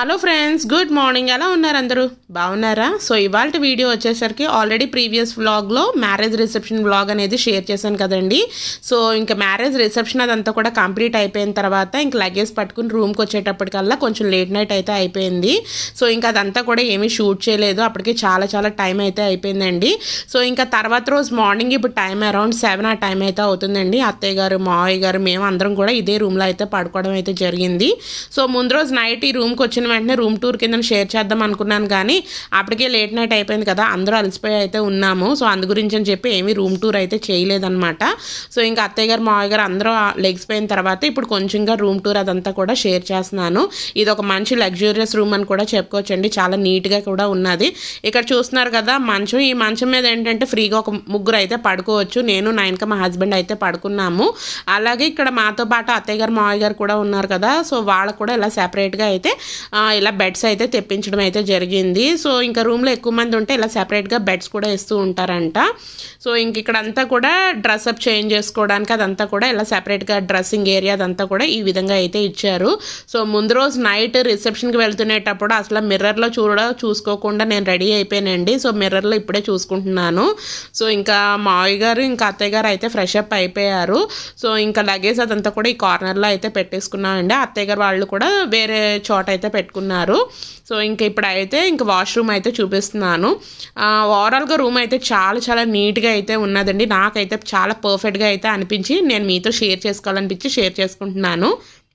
hello friends good morning ఎలా ఉన్నారు అందరూ బాగున్నారా సో ఇవాళ వీడియో వచ్చేసరికి ఆల్రెడీ ప్రీవియస్ వ్లాగ్లో మ్యారేజ్ రిసెప్షన్ వ్లాగ్ అనేది షేర్ చేశాను కదండి సో ఇంకా మ్యారేజ్ రిసెప్షన్ అదంతా కూడా కంప్లీట్ అయిపోయిన తర్వాత ఇంక లగేజ్ పట్టుకుని రూమ్కి వచ్చేటప్పటికల్లా కొంచెం లేట్ నైట్ అయితే అయిపోయింది సో ఇంకా అదంతా కూడా ఏమీ షూట్ చేయలేదు అప్పటికి చాలా చాలా టైం అయితే అయిపోయిందండి సో ఇంకా తర్వాత రోజు మార్నింగ్ ఇప్పుడు టైం అరౌండ్ సెవెన్ ఆ టైం అయితే అవుతుందండి అత్తయ్య గారు మావయ్య గారు మేము అందరం కూడా ఇదే రూమ్లో అయితే పడుకోవడం అయితే జరిగింది సో ముందు రోజు నైట్ ఈ రూమ్కి వచ్చిన వెంటనే రూమ్ టూర్ కింద షేర్ చేద్దాం అనుకున్నాను కానీ అప్పటికే లేట్ నైట్ అయిపోయింది కదా అందరూ అలసిపోయి అయితే ఉన్నాము సో అందు గురించి అని చెప్పి ఏమీ రూమ్ టూర్ అయితే చేయలేదన్నమాట సో ఇంకా అత్తయ్య గారు మావయ్య గారు అందరూ లెగ్స్ పోయిన తర్వాత ఇప్పుడు కొంచెంగా రూమ్ టూర్ అదంతా కూడా షేర్ చేస్తున్నాను ఇది ఒక మంచి లగ్జూరియస్ రూమ్ అని కూడా చెప్పుకోవచ్చండి చాలా నీట్గా కూడా ఉన్నది ఇక్కడ చూస్తున్నారు కదా మంచం ఈ మంచం మీద ఏంటంటే ఫ్రీగా ఒక ముగ్గురు అయితే పడుకోవచ్చు నేను నా ఇంకా మా హస్బెండ్ అయితే పడుకున్నాము అలాగే ఇక్కడ మాతో పాటు అత్తయ్య గారు మావయ్య గారు కూడా ఉన్నారు కదా సో వాళ్ళకు కూడా ఇలా సెపరేట్గా అయితే ఆ, ఇలా బెడ్స్ అయితే తెప్పించడం అయితే జరిగింది సో ఇంకా రూమ్లో ఎక్కువ మంది ఉంటే ఇలా సెపరేట్గా బెడ్స్ కూడా ఇస్తూ ఉంటారంట సో ఇంక ఇక్కడ అంతా కూడా డ్రెస్అప్ చేంజ్ చేసుకోవడానికి అదంతా కూడా ఇలా సెపరేట్గా డ్రెస్సింగ్ ఏరియా అదంతా కూడా ఈ విధంగా అయితే ఇచ్చారు సో ముందు రోజు నైట్ రిసెప్షన్కి వెళ్తునేటప్పుడు అసలు మిర్రర్లో చూడ చూసుకోకుండా నేను రెడీ అయిపోయానండి సో మిర్రర్లో ఇప్పుడే చూసుకుంటున్నాను సో ఇంకా మావయ్య గారు ఇంకా అత్తయ్య గారు అయితే ఫ్రెష్ అప్ అయిపోయారు సో ఇంకా లగేజ్ అదంతా కూడా ఈ కార్నర్లో అయితే పెట్టేసుకున్నామండి అత్తయ్య గారు వాళ్ళు కూడా వేరే చోట అయితే పెట్టుకున్నారు సో ఇంకా ఇప్పుడైతే ఇంకా వాష్రూమ్ అయితే చూపిస్తున్నాను ఓవరాల్గా రూమ్ అయితే చాలా చాలా నీట్గా అయితే ఉన్నదండి నాకైతే చాలా పర్ఫెక్ట్గా అయితే అనిపించి నేను మీతో షేర్ చేసుకోవాలనిపించి షేర్ చేసుకుంటున్నాను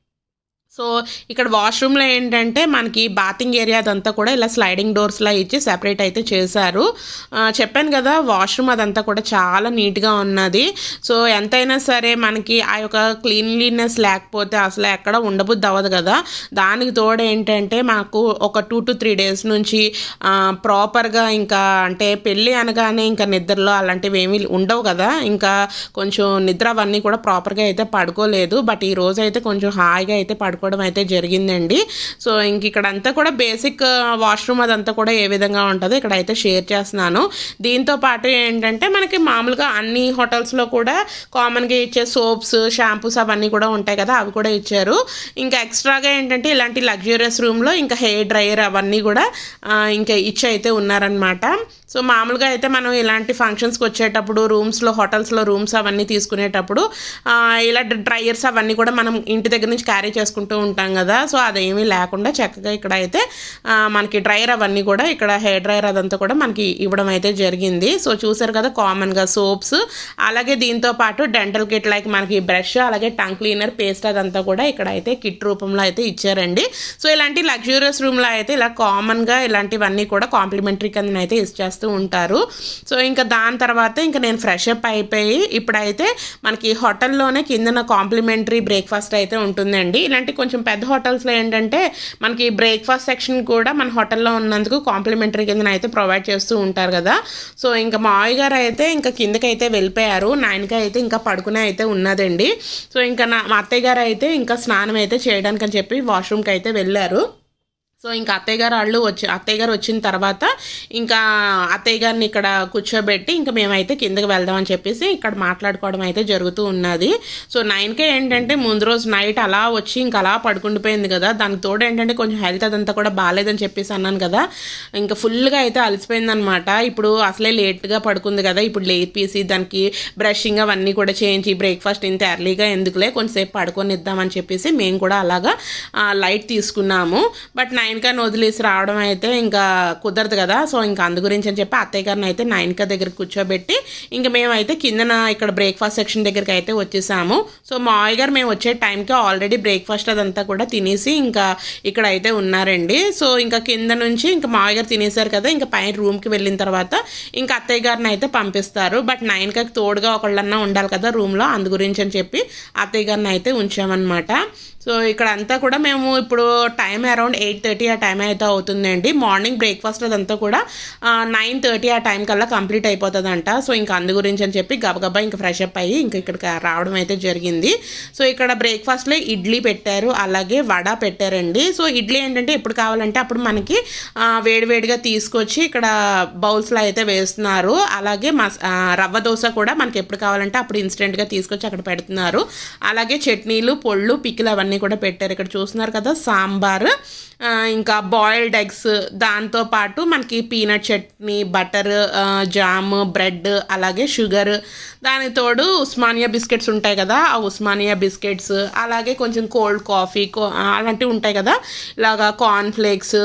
సో ఇక్కడ వాష్రూమ్లో ఏంటంటే మనకి బాతింగ్ ఏరియా అదంతా కూడా ఇలా స్లైడింగ్ డోర్స్లా ఇచ్చి సెపరేట్ అయితే చేశారు ఆ, చెప్పాను కదా వాష్రూమ్ అదంతా కూడా చాలా నీట్గా ఉన్నది సో ఎంతైనా సరే మనకి ఆ యొక్క క్లీన్లీనెస్ లేకపోతే అసలు ఎక్కడ ఉండబుద్ధి అవ్వదు కదా దానికి తోడు ఏంటంటే మాకు ఒక టూ టు త్రీ డేస్ నుంచి ప్రాపర్గా ఇంకా అంటే పెళ్ళి అనగానే ఇంకా నిద్రలో అలాంటివి ఏమీ ఉండవు కదా ఇంకా కొంచెం నిద్ర అవన్నీ కూడా ప్రాపర్గా అయితే పడుకోలేదు బట్ ఈ రోజు అయితే కొంచెం హాయిగా అయితే పడుకోవడం అయితే జరిగిందండి సో ఇంక ఇక్కడ అంతా కూడా బేసిక్ వాష్రూమ్ అదంతా కూడా ఏ విధంగా ఉంటుందో ఇక్కడ అయితే షేర్ చేస్తున్నాను దీంతో పాటు ఏంటంటే మనకి మామూలుగా అన్ని హోటల్స్లో కూడా కామన్గా ఇచ్చే సోప్స్ షాంపూస్ అవన్నీ కూడా ఉంటాయి కదా అవి కూడా ఇచ్చారు ఇంకా ఎక్స్ట్రాగా ఏంటంటే ఇలాంటి లగ్జూరియస్ రూమ్లో ఇంకా హెయిర్ డ్రైయర్ అవన్నీ కూడా ఆ, ఇంకా ఇచ్చి అయితే ఉన్నారనమాట సో మామూలుగా అయితే మనం ఇలాంటి ఫంక్షన్స్కి వచ్చేటప్పుడు రూమ్స్లో హోటల్స్లో రూమ్స్ అవన్నీ తీసుకునేటప్పుడు ఆ, ఇలా డ్రైయర్స్ అవన్నీ కూడా మనం ఇంటి దగ్గర నుంచి క్యారీ చేసుకుంటూ ఉంటాం కదా సో అదేమీ లేకుండా చక్కగా ఇక్కడ అయితే ఆ, మనకి డ్రైయర్ అవన్నీ కూడా ఇక్కడ హెయిర్ డ్రైయర్ అదంతా కూడా మనకి ఇవ్వడం అయితే జరిగింది సో చూసారు కదా కామన్గా సోప్స్ అలాగే దీంతో పాటు డెంటల్ కిట్ లైక్ మనకి బ్రష్ అలాగే టంగ్ క్లీనర్ పేస్ట్ అదంతా కూడా ఇక్కడ అయితే కిట్ రూపంలో అయితే ఇచ్చారండి సో ఇలాంటి లగ్జూరియస్ రూమ్లో అయితే ఇలా కామన్గా ఇలాంటివన్నీ కూడా కాంప్లిమెంటరీ కింద అయితే ఇచ్చేస్తూ ఉంటారు సో ఇంకా దాని తర్వాత ఇంకా నేను ఫ్రెష్ అప్ అయిపోయి ఇప్పుడైతే మనకి హోటల్లోనే కిందన కాంప్లిమెంటరీ బ్రేక్ఫాస్ట్ అయితే ఉంటుందండి ఇలాంటి కొంచెం పెద్ద హోటల్స్లో ఏంటంటే మనకి బ్రేక్ఫాస్ట్ సెక్షన్ కూడా మన హోటల్లో ఉన్నందుకు కాంప్లిమెంటరీ కింద అయితే ప్రొవైడ్ చేస్తూ ఉంటారు కదా సో ఇంకా మావయ్య గారు అయితే ఇంకా కిందకి అయితే వెళ్ళిపోయారు నాయనకి అయితే ఇంకా పడుకునే అయితే ఉన్నదండి సో ఇంకా నా మా అత్తయ్య గారు అయితే ఇంకా స్నానం అయితే చేయడానికి అని చెప్పి వాష్రూమ్కి అయితే వెళ్ళారు సో ఇంకా అత్తయ్య గారు వాళ్ళు వచ్చి అత్తయ్య గారు వచ్చిన తర్వాత ఇంకా అత్తయ్య గారిని ఇక్కడ కూర్చోబెట్టి ఇంకా మేమైతే కిందకి వెళ్దామని చెప్పేసి ఇక్కడ మాట్లాడుకోవడం అయితే జరుగుతూ ఉన్నది సో నైన్కే ఏంటంటే ముందు రోజు నైట్ అలా వచ్చి ఇంకా అలా పడుకుండిపోయింది కదా దానికి తోడు ఏంటంటే కొంచెం హెల్త్ అదంతా కూడా బాగాలేదని చెప్పేసి అన్నాను కదా ఇంకా ఫుల్గా అయితే అలసిపోయింది అనమాట ఇప్పుడు అసలే లేట్గా పడుకుంది కదా ఇప్పుడు లేపేసి దానికి బ్రషింగ్ అవన్నీ కూడా చేయించి బ్రేక్ఫాస్ట్ ఇంత ఎర్లీగా ఎందుకులే కొంచెంసేపు పడుకొని ఇద్దామని చెప్పేసి మేము కూడా అలాగా ఆ, లైట్ తీసుకున్నాము బట్ నైన్కాని వదిలేసి రావడం అయితే ఇంకా కుదరదు కదా సో ఇంకా అందు గురించి అని చెప్పి అత్తయ్య గారిని అయితే నైన్కా దగ్గర కూర్చోబెట్టి ఇంకా మేమైతే కిందన ఇక్కడ బ్రేక్ఫాస్ట్ సెక్షన్ దగ్గరికి అయితే వచ్చేసాము సో మావయ్య గారు మేము వచ్చే టైంకి ఆల్రెడీ బ్రేక్ఫాస్ట్ అదంతా కూడా తినేసి ఇంకా ఇక్కడ అయితే ఉన్నారండి సో ఇంకా కింద నుంచి ఇంకా మావయ్య గారు తినేశారు కదా ఇంకా పైన రూమ్కి వెళ్ళిన తర్వాత ఇంకా అత్తయ్య గారిని అయితే పంపిస్తారు బట్ నైన్కి తోడుగా ఒకళ్ళన్నా ఉండాలి కదా రూమ్లో అందు గురించి అని చెప్పి అత్తయ్య గారిని అయితే ఉంచామన్నమాట సో ఇక్కడ అంతా కూడా మేము ఇప్పుడు టైం అరౌండ్ ఎయిట్ థర్టీ ఆ టైం అయితే అవుతుందండి మార్నింగ్ బ్రేక్ఫాస్ట్ అదంతా కూడా నైన్ థర్టీ ఆ టైం కల్లా కంప్లీట్ అయిపోతుందంట సో ఇంకా అందు గురించి అని చెప్పి గబగబా ఇంకా ఫ్రెష్ అప్ అయ్యి ఇంకా ఇక్కడికి రావడం అయితే జరిగింది సో ఇక్కడ బ్రేక్ఫాస్ట్లో ఇడ్లీ పెట్టారు అలాగే వడ పెట్టారండి సో ఇడ్లీ ఏంటంటే ఎప్పుడు కావాలంటే అప్పుడు మనకి ఆ, వేడివేడిగా తీసుకొచ్చి ఇక్కడ బౌల్స్లో అయితే వేస్తున్నారు అలాగే మస్ ఆ, రవ్వ దోశ కూడా మనకి ఎప్పుడు కావాలంటే అప్పుడు ఇన్స్టెంట్గా తీసుకొచ్చి అక్కడ పెడుతున్నారు అలాగే చట్నీలు పొళ్ళు పిక్కులు అవన్నీ అవన్నీ కూడా పెట్టారు ఇక్కడ చూస్తున్నారు కదా సాంబార్ ఆ, ఇంకా బాయిల్డ్ ఎగ్స్ దాంతో పాటు మనకి peanut chutney butter jam bread అలాగే షుగర్ దానికి తోడు ఉస్మానియా బిస్కెట్స్ ఉంటాయి కదా ఆ ఉస్మానియా బిస్కెట్స్ అలాగే కొంచెం కోల్డ్ కాఫీ కో- అలాంటివి ఉంటాయి కదా ఇలాగా కార్న్ ఫ్లేక్స్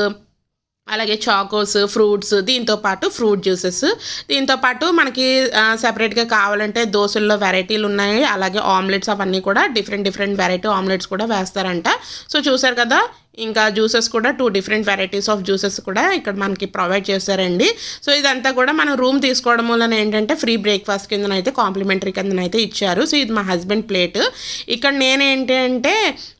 అలాగే చాకోస్ ఫ్రూట్స్ దీంతో పాటు ఫ్రూట్ జ్యూసెస్ దీంతో పాటు మనకి సెపరేట్గా కావాలంటే దోశల్లో వెరైటీలు ఉన్నాయి అలాగే ఆమ్లెట్స్ అవన్నీ కూడా డిఫరెంట్ డిఫరెంట్ వెరైటీ ఆమ్లెట్స్ కూడా వేస్తారంట సో చూసారు కదా ఇంకా జ్యూసెస్ కూడా two different varieties of juices కూడా ఇక్కడ మనకి ప్రొవైడ్ చేస్తారండి సో ఇదంతా కూడా మనం రూమ్ తీసుకోవడం వలన ఏంటంటే ఫ్రీ బ్రేక్ఫాస్ట్ కిందనైతే కాంప్లిమెంటరీ కిందనైతే ఇచ్చారు సో ఇది మా హస్బెండ్ ప్లేట్ ఇక్కడ నేనేంటి అంటే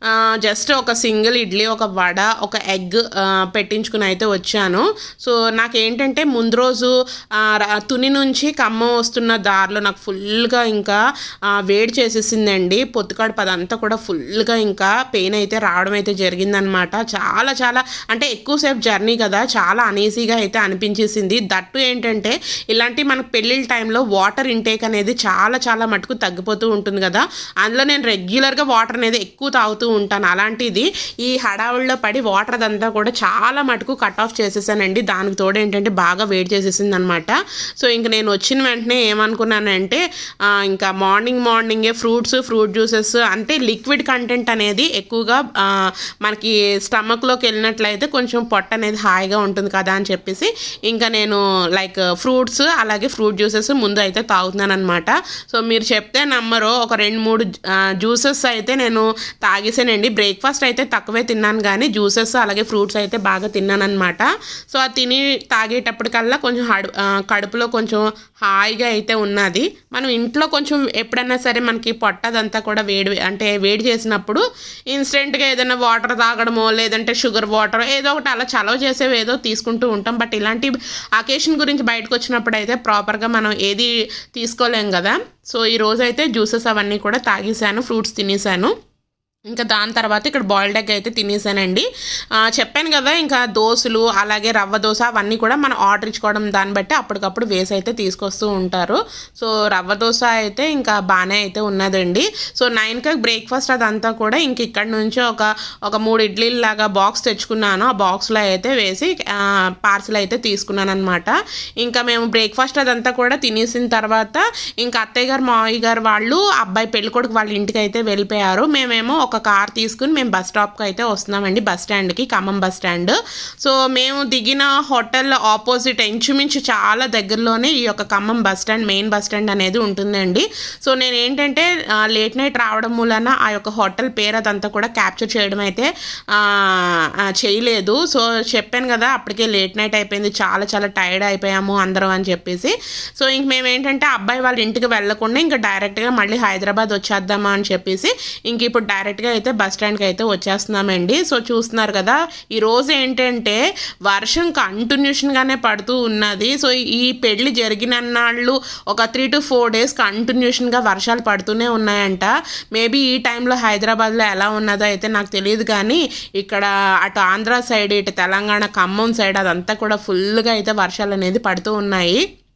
జస్ట్ ఒక సింగిల్ ఇడ్లీ ఒక వడ ఒక ఎగ్ పెట్టించుకుని అయితే వచ్చాను సో నాకేంటంటే ముందు రోజు ఆ, ర- తుని నుంచి ఖమ్మం వస్తున్న దారిలో నాకు ఫుల్గా ఇంకా ఆ, వేడి చేసేసిందండి పొత్తుకాడు పదంతా కూడా ఫుల్గా ఇంకా పెయిన్ అయితే రావడం అయితే జరిగిందనమాట చాలా చాలా అంటే ఎక్కువసేపు జర్నీ కదా చాలా అనీజీగా అయితే అనిపించేసింది దట్టు ఏంటంటే ఇలాంటి మన పెళ్ళిళ్ళ టైంలో వాటర్ ఇంటేక్ అనేది చాలా చాలా మటుకు తగ్గిపోతూ ఉంటుంది కదా అందులో నేను రెగ్యులర్గా వాటర్ అనేది ఎక్కువ తాగుతూ ఉంటాను అలాంటిది ఈ హడావుల్లో పడి వాటర్ అదంతా కూడా చాలా మటుకు కట్ ఆఫ్ చేసేసానండి దానికి తోడు ఏంటంటే బాగా వేడి చేసేసింది అనమాట సో ఇంక నేను వచ్చిన వెంటనే ఏమనుకున్నానంటే ఆ, ఇంకా మార్నింగ్ మార్నింగే ఫ్రూట్స్ ఫ్రూట్ జ్యూసెస్ అంటే లిక్విడ్ కంటెంట్ అనేది ఎక్కువగా ఆ, మనకి స్టమక్లోకి వెళ్ళినట్లయితే కొంచెం పొట్ట అనేది హాయిగా ఉంటుంది కదా అని చెప్పేసి ఇంకా నేను లైక్ ఫ్రూట్స్ అలాగే ఫ్రూట్ జ్యూసెస్ ముందు అయితే తాగుతున్నాను అనమాట సో మీరు చెప్తే నమ్మరు ఒక రెండు మూడు జ్యూసెస్ అయితే నేను తాగేసానండి బ్రేక్ఫాస్ట్ అయితే తక్కువే తిన్నాను కానీ జ్యూసెస్ అలాగే ఫ్రూట్స్ అయితే బాగా తిన్నాను అనమాట సో అది తిని తాగేటప్పటికల్లా కొంచెం హడు ఆ, కడుపులో కొంచెం హాయిగా అయితే ఉన్నది మనం ఇంట్లో కొంచెం ఎప్పుడైనా సరే మనకి పొట్టదంతా కూడా వేడి అంటే వేడి చేసినప్పుడు ఇన్స్టెంట్గా ఏదైనా వాటర్ తాగడమో లేదంటే షుగర్ వాటర్ ఏదో ఒకటి అలా చలవ చేసేవి ఏదో తీసుకుంటూ ఉంటాం బట్ ఇలాంటి అకేషన్ గురించి బయటకు వచ్చినప్పుడు అయితే ప్రాపర్గా మనం ఏది తీసుకోలేం కదా సో ఈ రోజు అయితే జ్యూసెస్ అవన్నీ కూడా తాగేసాను ఫ్రూట్స్ తినేసాను ఇంకా దాని తర్వాత ఇక్కడ బాయిల్డ్ ఎగ్ అయితే తినేసానండి ఆ, చెప్పాను కదా ఇంకా దోశలు అలాగే రవ్వ దోశ అవన్నీ కూడా మనం ఆర్డర్ ఇచ్చుకోవడం దాన్ని బట్టి అప్పటికప్పుడు వేసి అయితే తీసుకొస్తూ ఉంటారు సో రవ్వ దోశ అయితే ఇంకా బాగానే అయితే ఉన్నదండి సో నైన్కి బ్రేక్ఫాస్ట్ అదంతా కూడా ఇంక ఇక్కడ నుంచి ఒక ఒక మూడు ఇడ్లీలు లాగా బాక్స్ తెచ్చుకున్నాను ఆ బాక్స్లో అయితే వేసి పార్సల్ అయితే తీసుకున్నాను అనమాట ఇంకా మేము బ్రేక్ఫాస్ట్ అదంతా కూడా తినేసిన తర్వాత ఇంకా అత్తయ్య గారు మావయ్య గారు వాళ్ళు అబ్బాయి పెళ్ళికొడుకు వాళ్ళ ఇంటికి అయితే వెళ్ళిపోయారు మేమేమో ఒక కార్ తీసుకుని మేము బస్ స్టాప్కి అయితే వస్తున్నామండి బస్ స్టాండ్కి ఖమ్మం బస్ స్టాండ్ సో మేము దిగిన హోటల్ ఆపోజిట్ ఇంచుమించు చాలా దగ్గరలోనే ఈ యొక్క Khammam bus stand main bus stand అనేది ఉంటుందండి సో నేను ఏంటంటే లేట్ నైట్ రావడం మూలన ఆ యొక్క హోటల్ పేరు అదంతా కూడా క్యాప్చర్ చేయడం అయితే ఆ, ఆ, చేయలేదు సో చెప్పాను కదా అప్పటికే లేట్ నైట్ అయిపోయింది చాలా చాలా టైర్డ్ అయిపోయాము అందరం అని చెప్పేసి సో ఇంక మేము ఏంటంటే అబ్బాయి వాళ్ళ ఇంటికి వెళ్ళకుండా ఇంకా డైరెక్ట్గా మళ్ళీ హైదరాబాద్ వచ్చేద్దామా అని చెప్పేసి ఇంక ఇప్పుడు డైరెక్ట్గా అయితే బస్ స్టాండ్కి అయితే వచ్చేస్తున్నామండి సో చూస్తున్నారు కదా ఈ రోజు ఏంటంటే వర్షం కంటిన్యూషన్గానే పడుతూ ఉన్నది సో ఈ పెళ్లి జరిగిన నాళ్ళు ఒక త్రీ టు ఫోర్ డేస్ కంటిన్యూషన్గా వర్షాలు పడుతూనే ఉన్నాయంట మేబీ ఈ టైంలో హైదరాబాద్లో ఎలా ఉన్నదో అయితే నాకు తెలియదు కానీ ఇక్కడ అటు ఆంధ్ర సైడ్ ఇటు తెలంగాణ ఖమ్మం సైడ్ అదంతా కూడా ఫుల్గా అయితే వర్షాలు అనేది పడుతూ ఉన్నాయి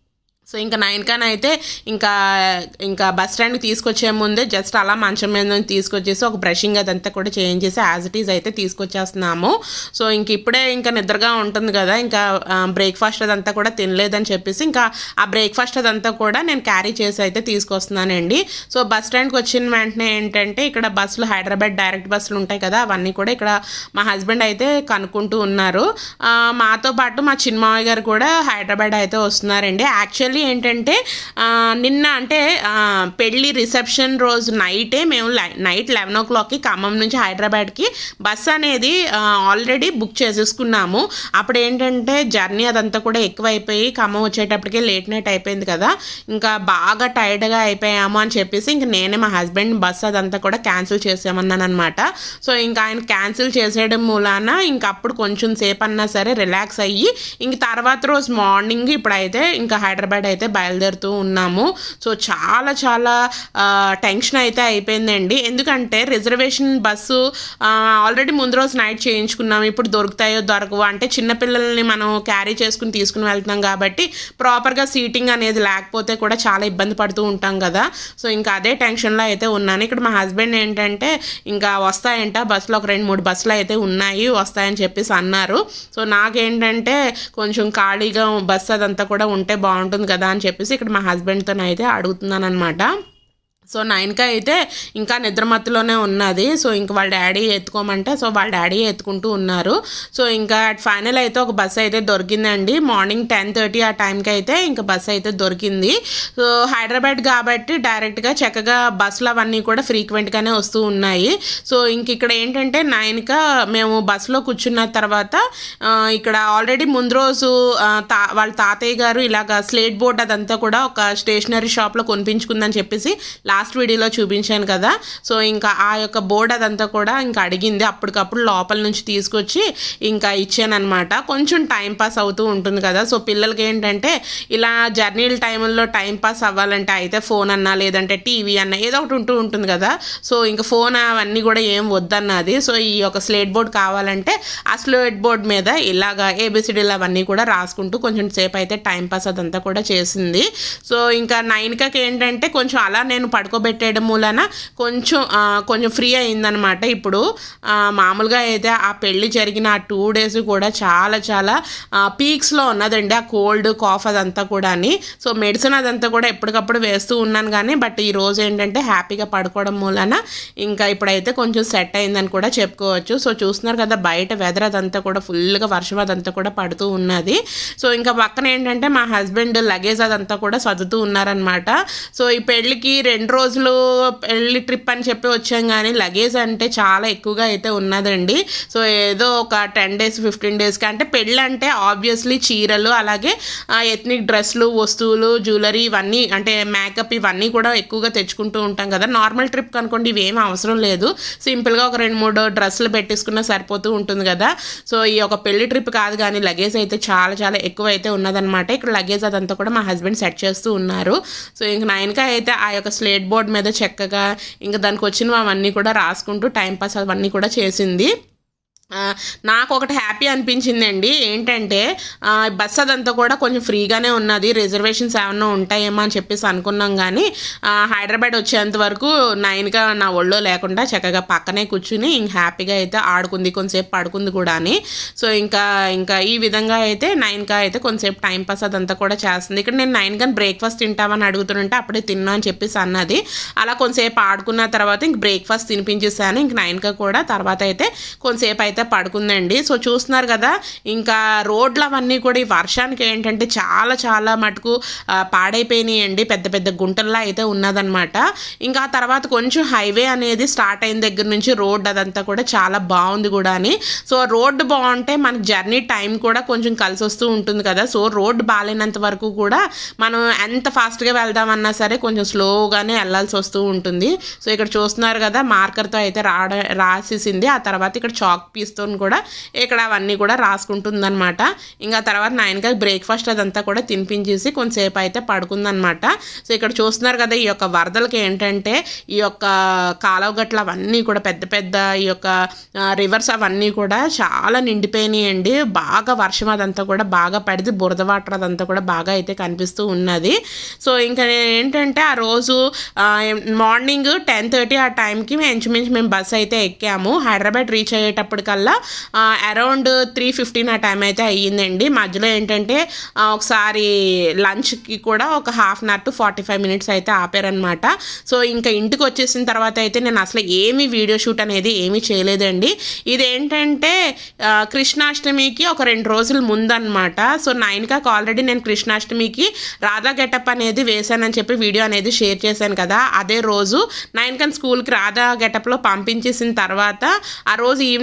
సో ఇంకా నైన్ కాన్ అయితే ఇంకా ఇంకా బస్ స్టాండ్కి తీసుకొచ్చే ముందే జస్ట్ అలా మంచం మీద నుంచి తీసుకొచ్చేసి ఒక బ్రషింగ్ అదంతా కూడా చేంజ్ చేసి యాజ్ ఇట్ ఈజ్ అయితే తీసుకొచ్చేస్తున్నాము సో ఇంక ఇప్పుడే ఇంకా నిద్రగా ఉంటుంది కదా ఇంకా బ్రేక్ఫాస్ట్ అదంతా కూడా తినలేదని చెప్పేసి ఇంకా ఆ బ్రేక్ఫాస్ట్ అదంతా కూడా నేను క్యారీ చేసి అయితే తీసుకొస్తున్నానండి సో బస్ స్టాండ్కి వచ్చిన వెంటనే ఏంటంటే ఇక్కడ బస్సులు హైదరాబాద్ డైరెక్ట్ బస్సులు ఉంటాయి కదా అవన్నీ కూడా ఇక్కడ మా హస్బెండ్ అయితే కనుక్కుంటూ ఉన్నారు ఆ, మాతో పాటు మా చిన్నమావయ్య గారు కూడా హైదరాబాద్ అయితే వస్తున్నారండి యాక్చువల్లీ ఏంటంటే ఆ, నిన్న అంటే ఆ, పెళ్లి రిసెప్షన్ రోజు నైటే మేము నైట్ లెవెన్ ఓ క్లాక్కి ఖమ్మం నుంచి హైదరాబాద్కి బస్ అనేది ఆల్రెడీ బుక్ చేసేసుకున్నాము అప్పుడు ఏంటంటే జర్నీ అదంతా కూడా ఎక్కువైపోయి ఖమ్మం వచ్చేటప్పటికే లేట్ నైట్ అయిపోయింది కదా ఇంకా బాగా టైర్డ్గా అయిపోయాము అని చెప్పేసి ఇంక నేనే మా హస్బెండ్ బస్ అదంతా కూడా క్యాన్సిల్ చేసామన్నాను అనమాట సో ఇంకా ఆయన క్యాన్సిల్ చేసేయడం మూలాన ఇంకా అప్పుడు కొంచెం సేపు అన్నా సరే రిలాక్స్ అయ్యి ఇంక తర్వాత రోజు మార్నింగ్ ఇప్పుడైతే ఇంకా హైదరాబాద్ హైదరాబాద్ అయితే బయలుదేరుతూ ఉన్నాము సో చాలా చాలా టెన్షన్ అయితే అయిపోయిందండి ఎందుకంటే రిజర్వేషన్ బస్సు ఆల్రెడీ ముందు రోజు నైట్ చేయించుకున్నాం ఇప్పుడు దొరుకుతాయో దొరకవు అంటే చిన్నపిల్లల్ని మనం క్యారీ చేసుకుని తీసుకుని వెళ్తున్నాం కాబట్టి ప్రాపర్గా సీటింగ్ అనేది లేకపోతే కూడా చాలా ఇబ్బంది పడుతూ ఉంటాం కదా సో ఇంకా అదే టెన్షన్లో అయితే ఉన్నాను ఇక్కడ మా హస్బెండ్ ఏంటంటే ఇంకా వస్తాయంట బస్సులో ఒక రెండు మూడు బస్సులు అయితే ఉన్నాయి వస్తాయని చెప్పేసి అన్నారు సో నాకేంటంటే కొంచెం ఖాళీగా బస్సు అదంతా కూడా ఉంటే బాగుంటుంది కదా అని చెప్పేసి ఇక్కడ మా హస్బెండ్తో అయితే అడుగుతున్నాను అనమాట సో నైన్కి అయితే ఇంకా నిద్రమత్తులోనే ఉన్నది సో ఇంక వాళ్ళ డాడీ ఎత్తుకోమంటే సో వాళ్ళ డాడీ ఎత్తుకుంటూ ఉన్నారు సో ఇంకా ఫైనల్ అయితే ఒక బస్సు అయితే దొరికిందండి మార్నింగ్ టెన్ థర్టీ ఆ టైంకి అయితే ఇంకా బస్సు అయితే దొరికింది సో హైదరాబాద్ కాబట్టి డైరెక్ట్గా చక్కగా బస్సులు అవన్నీ కూడా ఫ్రీక్వెంట్గానే వస్తూ ఉన్నాయి సో ఇంక ఇక్కడ ఏంటంటే నైన్గా మేము బస్సులో కూర్చున్న తర్వాత ఆ, ఇక్కడ ఆల్రెడీ ముందు రోజు ఆ, తా వాళ్ళ తాతయ్య గారు ఇలాగ స్లేట్ బోర్డ్ అదంతా కూడా ఒక స్టేషనరీ షాప్లో కొనిపించుకుందని చెప్పేసి లాస్ట్ వీడియోలో చూపించాను కదా సో ఇంకా ఆ యొక్క బోర్డ్ అదంతా కూడా ఇంకా అడిగింది అప్పటికప్పుడు లోపల నుంచి తీసుకొచ్చి ఇంకా ఇచ్చానమాట కొంచెం టైం పాస్ అవుతూ ఉంటుంది కదా సో పిల్లలకి ఏంటంటే ఇలా జర్నీల టైంలో టైం పాస్ అవ్వాలంటే అయితే ఫోన్ అన్నా లేదంటే టీవీ అన్నా ఏదో ఒకటి ఉంటూ ఉంటుంది కదా సో ఇంకా ఫోన్ అవన్నీ కూడా ఏం వద్దన్నది సో ఈ యొక్క స్లేట్ బోర్డ్ కావాలంటే ఆ స్లేట్ బోర్డ్ మీద ఇలాగా ఏబిసిడీలు అవన్నీ కూడా రాసుకుంటూ కొంచెం సేపు అయితే టైం పాస్ అదంతా కూడా చేసింది సో ఇంకా నైన్కకి ఏంటంటే కొంచెం అలా నేను పడుకోబెట్టేయడం మూలన కొంచెం ఆ, కొంచెం ఫ్రీ అయిందనమాట ఇప్పుడు ఆ, మామూలుగా అయితే ఆ పెళ్లి జరిగిన ఆ టూ డేస్ కూడా చాలా చాలా పీక్స్లో ఉన్నదండి ఆ కోల్డ్ కాఫ్ అదంతా కూడా సో మెడిసిన్ అదంతా కూడా ఎప్పటికప్పుడు వేస్తూ ఉన్నాను కానీ బట్ ఈ రోజు ఏంటంటే హ్యాపీగా పడుకోవడం మూలన ఇంకా ఇప్పుడైతే కొంచెం సెట్ అయిందని కూడా చెప్పుకోవచ్చు సో చూస్తున్నారు కదా బయట వెదర్ అదంతా కూడా ఫుల్గా వర్షం అదంతా కూడా పడుతూ ఉన్నది సో ఇంకా పక్కన ఏంటంటే మా హస్బెండ్ లగేజ్ అదంతా కూడా సర్దుతూ ఉన్నారనమాట సో ఈ పెళ్ళికి రెండు రోజులు పెళ్లి ట్రిప్ అని చెప్పి వచ్చాం కానీ లగేజ్ అంటే చాలా ఎక్కువగా అయితే ఉన్నదండి సో ఏదో ఒక టెన్ డేస్ ఫిఫ్టీన్ డేస్కి అంటే పెళ్ళి అంటే ఆబ్వియస్లీ చీరలు అలాగే ఎథ్నిక్ డ్రెస్లు వస్తువులు జ్యువెలరీ ఇవన్నీ అంటే మేకప్ ఇవన్నీ కూడా ఎక్కువగా తెచ్చుకుంటూ ఉంటాం కదా నార్మల్ ట్రిప్ కనుకోండి ఇవేం అవసరం లేదు సింపుల్గా ఒక రెండు మూడు డ్రెస్సులు పెట్టేసుకున్నా సరిపోతూ ఉంటుంది కదా సో ఈ ఒక పెళ్లి ట్రిప్ కాదు కానీ లగేజ్ అయితే చాలా చాలా ఎక్కువ అయితే ఉన్నదన్నమాట ఇక్కడ లగేజ్ అదంతా కూడా మా హస్బెండ్ సెట్ చేస్తూ ఉన్నారు సో ఇంక నైన్కా అయితే ఆ యొక్క స్లేట్ బోర్డ్ మీద చక్కగా ఇంకా దానికి వచ్చినవి అవన్నీ కూడా రాసుకుంటూ టైంపాస్ అవన్నీ కూడా చేసింది ఆ, నాకు ఒకటి హ్యాపీ అనిపించిందండి ఏంటంటే ఆ, బస్ అదంతా కూడా కొంచెం ఫ్రీగానే ఉన్నది రిజర్వేషన్స్ ఏమన్నా ఉంటాయేమో అని చెప్పేసి అనుకున్నాం కానీ ఆ, హైదరాబాద్ వచ్చేంత వరకు నైన్గా నా ఒళ్ళో లేకుండా చక్కగా పక్కనే కూర్చుని ఇంక హ్యాపీగా అయితే ఆడుకుంది కొంతసేపు పడుకుంది కూడా అని సో ఇంకా ఇంకా ఈ విధంగా అయితే నైన్గా అయితే కొంతసేపు టైం పాస్ అదంతా కూడా చేస్తుంది ఇక్కడ నేను నైన్ కానీ బ్రేక్ఫాస్ట్ తింటామని అడుగుతుంటే అప్పుడే తిన్నా అని చెప్పేసి అన్నది అలా కొంతసేపు ఆడుకున్న తర్వాత ఇంక బ్రేక్ఫాస్ట్ తినిపించేసాను ఇంక నైన్గా కూడా తర్వాత అయితే కొంతసేపు అయితే పడుకుందండి సో చూస్తున్నారు కదా ఇంకా రోడ్లు అవన్నీ కూడా ఈ వర్షానికి ఏంటంటే చాలా చాలా మటుకు ఆ, పాడైపోయినాయండి పెద్ద పెద్ద గుంటల్లా అయితే ఉన్నదన్నమాట ఇంకా ఆ తర్వాత కొంచెం హైవే అనేది స్టార్ట్ అయిన దగ్గర నుంచి రోడ్ అదంతా కూడా చాలా బాగుంది కూడా అని సో రోడ్డు బాగుంటే మనకి జర్నీ టైం కూడా కొంచెం కలిసి వస్తూ ఉంటుంది కదా సో రోడ్డు బాగాలేనంత వరకు కూడా మనం ఎంత ఫాస్ట్గా వెళ్దామన్నా సరే కొంచెం స్లోగానే వెళ్ళాల్సి వస్తూ ఉంటుంది సో ఇక్కడ చూస్తున్నారు కదా మార్కర్తో అయితే రాడ రాసేసింది ఆ తర్వాత ఇక్కడ చాక్ పీస్తో కూడా ఇక్కడ అవన్నీ కూడా రాసుకుంటుందన్నమాట ఇంకా తర్వాత నైన్గా బ్రేక్ఫాస్ట్ అదంతా కూడా తినిపించేసి కొంతసేపు అయితే పడుకుందనమాట సో ఇక్కడ చూస్తున్నారు కదా ఈ యొక్క వరదలకి ఏంటంటే ఈ యొక్క కాలువ గట్ల అవన్నీ కూడా పెద్ద పెద్ద ఈ యొక్క రివర్స్ అవన్నీ కూడా చాలా నిండిపోయినాయండి బాగా వర్షం అదంతా కూడా బాగా పడితే బురద వాటర్ అదంతా కూడా బాగా అయితే కనిపిస్తూ ఉన్నది సో ఇంకా ఏంటంటే ఆ రోజు మార్నింగ్ టెన్ థర్టీ ఆ టైంకి మేము ఇంచుమించు మేము బస్ అయితే ఎక్కాము హైదరాబాద్ రీచ్ అయ్యేటప్పటికల్లా అరౌండ్ త్రీ ఫిఫ్టీన్ ఆ టైం అయితే అయ్యిందండి మధ్యలో ఏంటంటే ఆ, ఒకసారి లంచ్కి కూడా ఒక half an hour to forty five minutes అయితే ఆపారనమాట సో ఇంకా ఇంటికి వచ్చేసిన తర్వాత అయితే నేను అసలు ఏమీ వీడియో షూట్ అనేది ఏమీ చేయలేదండి ఇదేంటంటే ఆ, కృష్ణాష్టమికి ఒక రెండు రోజుల ముందన్నమాట సో నైన్కాకి ఆల్రెడీ నేను కృష్ణాష్టమికి రాధా గెటప్ అనేది వేశానని చెప్పి వీడియో అనేది షేర్ చేశాను కదా అదే రోజు నైన్ కన్ స్కూల్కి రాధా గెటప్లో పంపించేసిన తర్వాత ఆ రోజు ఈవినింగ్ స్కూల్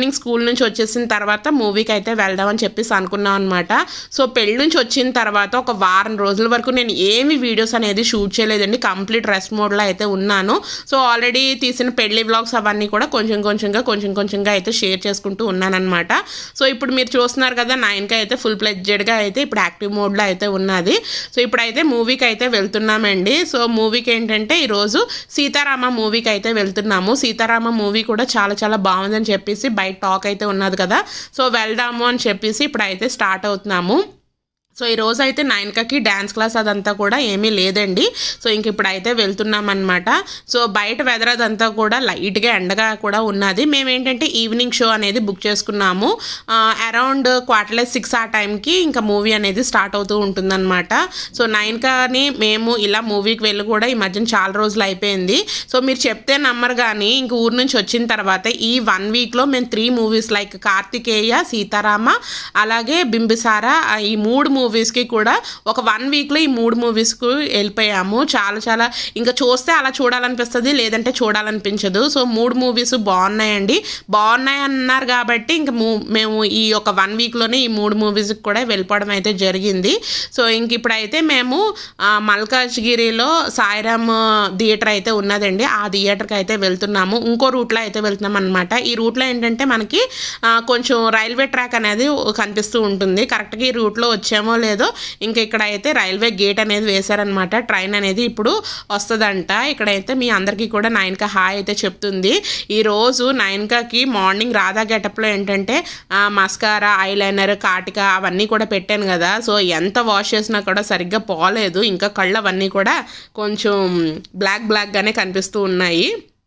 స్కూల్ నుంచి వచ్చేసిన తర్వాత మూవీకి అయితే వెళ్దామని చెప్పేసి అనుకున్నాం అనమాట సో పెళ్ళి నుంచి వచ్చిన తర్వాత ఒక వారం రోజుల వరకు నేను ఏమి వీడియోస్ అనేది షూట్ చేయలేదండి కంప్లీట్ రెస్ట్ మోడ్లో అయితే ఉన్నాను సో ఆల్రెడీ తీసిన పెళ్లి వ్లాగ్స్ అవన్నీ కూడా కొంచెం కొంచెంగా కొంచెం కొంచెంగా అయితే షేర్ చేసుకుంటూ ఉన్నానన్నమాట సో ఇప్పుడు మీరు చూస్తున్నారు కదా నైన్కి అయితే ఫుల్ ప్లెడ్జెడ్గా అయితే ఇప్పుడు యాక్టివ్ మోడ్లో అయితే ఉన్నది సో ఇప్పుడైతే మూవీకి అయితే వెళ్తున్నామండి సో మూవీకి ఏంటంటే ఈరోజు సీతారామ మూవీకి అయితే వెళ్తున్నాము సీతారామ మూవీ కూడా చాలా చాలా బాగుందని చెప్పేసి బయట టాక్ అయితే ఉన్నది కదా సో వెళ్దాము అని చెప్పేసి ఇప్పుడు అయితే స్టార్ట్ అవుతున్నాము సో ఈ రోజు అయితే నైన్కకి డ్యాన్స్ క్లాస్ అదంతా కూడా ఏమీ లేదండి సో ఇంక ఇప్పుడు అయితే వెళ్తున్నాం అనమాట సో బయట వెదర్ అదంతా కూడా లైట్గా ఎండగా కూడా ఉన్నది మేము ఏంటంటే ఈవినింగ్ షో అనేది బుక్ చేసుకున్నాము అరౌండ్ క్వార్టర్లెస్ సిక్స్ ఆ టైంకి ఇంకా మూవీ అనేది స్టార్ట్ అవుతూ ఉంటుందన్నమాట సో నైన్ కానీ మేము ఇలా మూవీకి వెళ్ళి కూడా ఈ మధ్యన చాలా రోజులు అయిపోయింది సో మీరు చెప్తే నమ్మరు కానీ ఇంక ఊరు నుంచి వచ్చిన తర్వాత ఈ వన్ వీక్లో మేము three movies like Karthikeya Sitarama అలాగే బింబిసార ఆ ఈ మూడు మూవీస్కి కూడా ఒక వన్ వీక్లో ఈ మూడు మూవీస్కి వెళ్ళిపోయాము చాలా చాలా ఇంకా చూస్తే అలా చూడాలనిపిస్తుంది లేదంటే చూడాలనిపించదు సో మూడు మూవీస్ బాగున్నాయండి బాగున్నాయి అన్నారు కాబట్టి ఇంకా మూ మేము ఈ ఒక వన్ వీక్లోనే ఈ మూడు మూవీస్కి కూడా వెళ్ళిపోవడం అయితే జరిగింది సో ఇంక ఇప్పుడైతే మేము ఆ, మల్కాజ్గిరిలో సాయిరామ్ థియేటర్ అయితే ఉన్నదండి ఆ థియేటర్కి అయితే వెళ్తున్నాము ఇంకో రూట్లో అయితే వెళ్తున్నాం అనమాట ఈ రూట్లో ఏంటంటే మనకి ఆ, కొంచెం రైల్వే ట్రాక్ అనేది కనిపిస్తూ ఉంటుంది కరెక్ట్గా ఈ రూట్లో వచ్చామో లేదో ఇంకా ఇక్కడ అయితే రైల్వే గేట్ అనేది వేశారనమాట ట్రైన్ అనేది ఇప్పుడు వస్తుందంట ఇక్కడైతే మీ అందరికీ కూడా నైన్కా హాయ్ అయితే చెప్తుంది ఈరోజు నైన్కాకి మార్నింగ్ రాధా గెటప్లో ఏంటంటే ఆ, మస్కారా ఐలైనర్ కాటిక అవన్నీ కూడా పెట్టాను కదా సో ఎంత వాష్ చేసినా కూడా సరిగ్గా పోలేదు ఇంకా కళ్ళు అవన్నీ కూడా కొంచెం బ్లాక్ బ్లాక్గానే కనిపిస్తూ ఉన్నాయి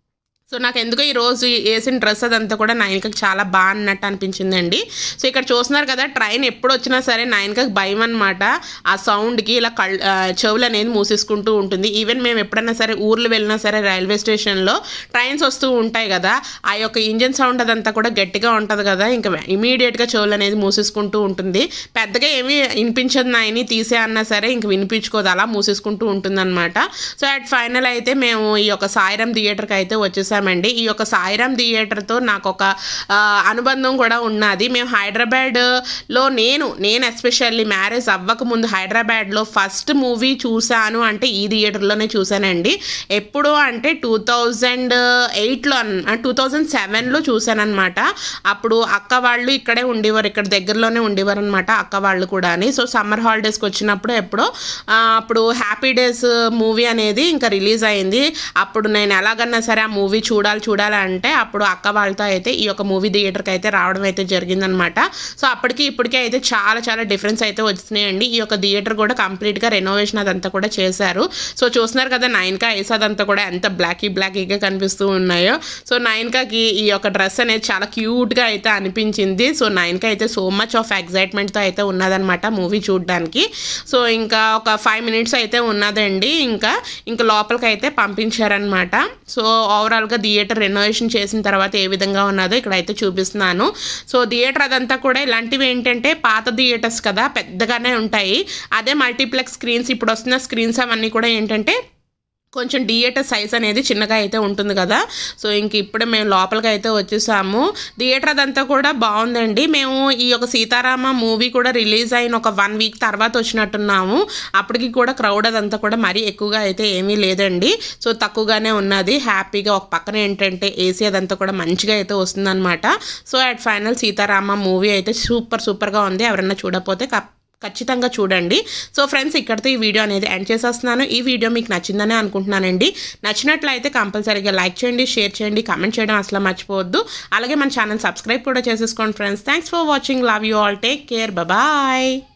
సో నాకు ఎందుకో ఈ రోజు వేసిన డ్రెస్ అదంతా కూడా నైన్కకి చాలా బాగా అన్నట్టు అనిపించిందండి సో ఇక్కడ చూస్తున్నారు కదా ట్రైన్ ఎప్పుడు వచ్చినా సరే నైన్కకి భయం అనమాట ఆ సౌండ్కి ఇలా కళ్ ఆ, చెవులు అనేది మూసేసుకుంటూ ఉంటుంది ఈవెన్ మేము ఎప్పుడైనా సరే ఊర్లు వెళ్ళినా సరే రైల్వే స్టేషన్లో ట్రైన్స్ వస్తూ ఉంటాయి కదా ఆ యొక్క ఇంజన్ సౌండ్ అదంతా కూడా గట్టిగా ఉంటుంది కదా ఇంకా ఇమీడియట్గా చెవులు అనేది మూసేసుకుంటూ ఉంటుంది పెద్దగా ఏమీ వినిపించదు నాయని తీసే అన్నా సరే ఇంక వినిపించుకోదు అలా మూసేసుకుంటూ ఉంటుంది సో అట్ ఫైనల్ అయితే మేము ఈ యొక్క సాయిరామ్ థియేటర్కి అయితే వచ్చేసామండి ఈ యొక్క సాయిరామ్ థియేటర్తో నాకు ఒక ఆ, అనుబంధం కూడా ఉన్నది మేము హైదరాబాద్లో నేను నేను ఎస్పెషల్లీ మ్యారేజ్ అవ్వక ముందు హైదరాబాద్లో ఫస్ట్ మూవీ చూశాను అంటే ఈ థియేటర్లోనే చూశానండి ఎప్పుడు అంటే టూ థౌజండ్ ఎయిట్లో టూ థౌజండ్ సెవెన్లో చూశానమాట అప్పుడు అక్క వాళ్ళు ఇక్కడే ఉండేవారు ఇక్కడ దగ్గరలోనే ఉండేవారు అనమాట అక్క వాళ్ళు కూడా సో సమ్మర్ హాలిడేస్కి వచ్చినప్పుడు ఎప్పుడో ఆ, అప్పుడు హ్యాపీ డేస్ మూవీ అనేది ఇంకా రిలీజ్ అయింది అప్పుడు నేను ఎలాగన్నా సరే ఆ మూవీ చూడాలి చూడాలి అంటే అప్పుడు అక్క వాళ్ళతో అయితే ఈ యొక్క మూవీ థియేటర్కి అయితే రావడం అయితే జరిగిందనమాట సో అప్పటికి ఇప్పటికే అయితే చాలా చాలా డిఫరెన్స్ అయితే వచ్చినాయండి ఈ యొక్క థియేటర్ కూడా కంప్లీట్గా రెనోవేషన్ అదంతా కూడా చేశారు సో చూస్తున్నారు కదా నైన్కా ఐస్ అదంతా కూడా ఎంత బ్లాకీ బ్లాకీగా కనిపిస్తూ ఉన్నాయో సో నైన్కాకి ఈ యొక్క డ్రెస్ అనేది చాలా క్యూట్గా అయితే అనిపించింది సో నైన్కా అయితే సో మచ్ ఆఫ్ ఎగ్జైట్మెంట్తో అయితే ఉన్నదనమాట మూవీ చూడడానికి సో ఇంకా ఒక ఫైవ్ మినిట్స్ అయితే ఉన్నదండి ఇంకా ఇంకా లోపలికి అయితే పంపించారనమాట సో ఓవరాల్గా థియేటర్ రెనోవేషన్ చేసిన తర్వాత ఏ విధంగా ఉన్నదో ఇక్కడ అయితే చూపిస్తున్నాను సో థియేటర్ అదంతా కూడా ఇలాంటివి ఏంటంటే పాత థియేటర్స్ కదా పెద్దగానే ఉంటాయి అదే మల్టీప్లెక్స్ స్క్రీన్స్ ఇప్పుడు వస్తున్న స్క్రీన్స్ అవన్నీ కూడా ఏంటంటే కొంచెం థియేటర్ సైజ్ అనేది చిన్నగా అయితే ఉంటుంది కదా సో ఇంక ఇప్పుడే మేము లోపలికి అయితే వచ్చేసాము థియేటర్ అదంతా కూడా బాగుందండి మేము ఈ యొక్క సీతారామ మూవీ కూడా రిలీజ్ అయిన ఒక వన్ వీక్ తర్వాత వచ్చినట్టున్నాము అప్పటికి కూడా క్రౌడ్ అదంతా కూడా మరీ ఎక్కువగా అయితే ఏమీ లేదండి సో తక్కువగానే ఉన్నది హ్యాపీగా ఒక పక్కన ఏంటంటే ఏసీ అదంతా కూడా మంచిగా అయితే వస్తుందన్నమాట so at final Sitarama movie అయితే సూపర్ సూపర్గా ఉంది ఎవరన్నా చూడకపోతే కప్ ఖచ్చితంగా చూడండి సో ఫ్రెండ్స్ ఇక్కడితో ఈ వీడియో అనేది ఎండ్ చేసేస్తున్నాను ఈ వీడియో మీకు నచ్చిందనే అనుకుంటున్నానండి నచ్చినట్లయితే కంపల్సరీగా లైక్ చేయండి షేర్ చేయండి కామెంట్ చేయడం అసలు మర్చిపోవద్దు అలాగే మన ఛానల్ సబ్స్క్రైబ్ కూడా చేసేసుకోండి friends thanks for watching love you all take care bye